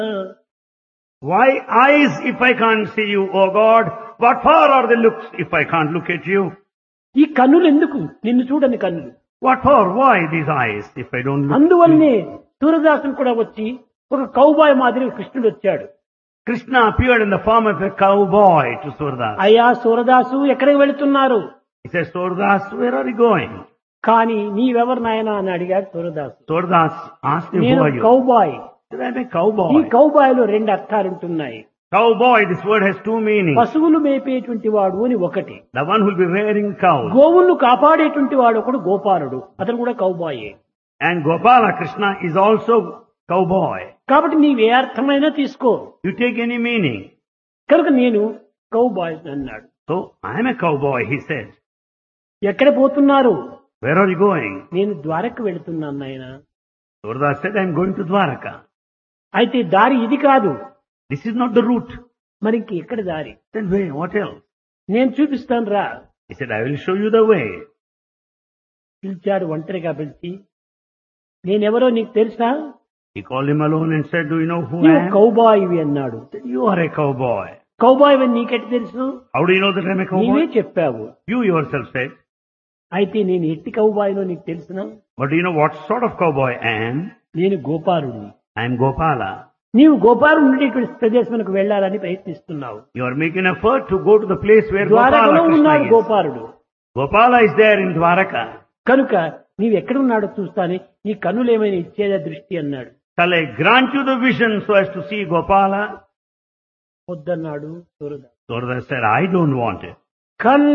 Why eyes if I can't see you, O God? What for are the looks if I can't look at you? ఈ కన్నులు ఎందుకు నిన్ను చూడని కన్నులు What for? Why these eyes if I don't look? అందువల్లనే సూరదాసుడు కూడా వచ్చి ఒక కౌబాయ్ మాదిరి కృష్ణుడు వచ్చాడు Krishna appeared in the form of a cowboy to Surdas. అయ్యా సూరదాసు ఎక్కడికి వెళుతున్నారు He says, Surdas, where are you going? కానీ నీవెవరు నాయనా అని అడిగాడు సూరదాసు Surdas asked him, నేను who are you? Cowboy He said, I'm a ఈ cowboy. కౌబాయ్ లో రెండు అర్థాలు ఉంటున్నాయి Cowboy, this word has two meanings. పశువులు మేపేటువంటి వాడు అని ఒకటి The one who will be rearing cows. గోవులను కాపాడేటువంటి వాడు ఒకడు గోపాలుడు అతను కూడా కౌబాయే And Gopala Krishna is also cowboy. కాబట్టి నీవే అర్థమైనా తీసుకో You take any meaning. కనుక నేను కౌబాయ్ అన్నాడు So, I'm a cowboy, he said. ఎక్కడ పోతున్నారు Where are you going? నేను ద్వారకు వెళుతున్నాను నాయన Surdas said, I'm going to Dwaraka. అయితే దారి ఇది కాదు This is not the route. మరి ఇంక ఎక్కడ దారి Then wait, what else? నేను చూపిస్తాను రా He said, I will show you the way. పిలిచాడు ఒంటరిగా పిలిచి నేనెవరో నీకు తెలుసా He called him alone and said, do you know who I నీవు am? కౌబాయివి అన్నాడు He said, you are a cowboy. Cowboy అని నీకెట్ తెలుసు How do you know that I'm a నీవే cowboy? చెప్పావు You yourself said. అయితే నేను ఎట్టి కౌబాయినో నీకు తెలుసునా But do you know what sort of cowboy I am? నేను గోపాలుడిని I am Gopala. నీవు గోపాలు ఉండేటువంటి ప్రదేశంకు వెళ్ళాలని ప్రయత్నిస్తున్నావు You are making effort to go to the place where ద్వారకలో Gopala ఉన్నాడు Krishna is. గోపాలుడు Gopala is there in Dwaraka. కనుక నీవు ఎక్కడున్నాడో చూస్తానే నీ కన్నులు ఏమైనా ఇచ్చేదా దృష్టి అన్నాడు Shall I grant you the vision so as to see Gopala? వద్దన్నాడు సూరద Surda said, I don't want it. కన్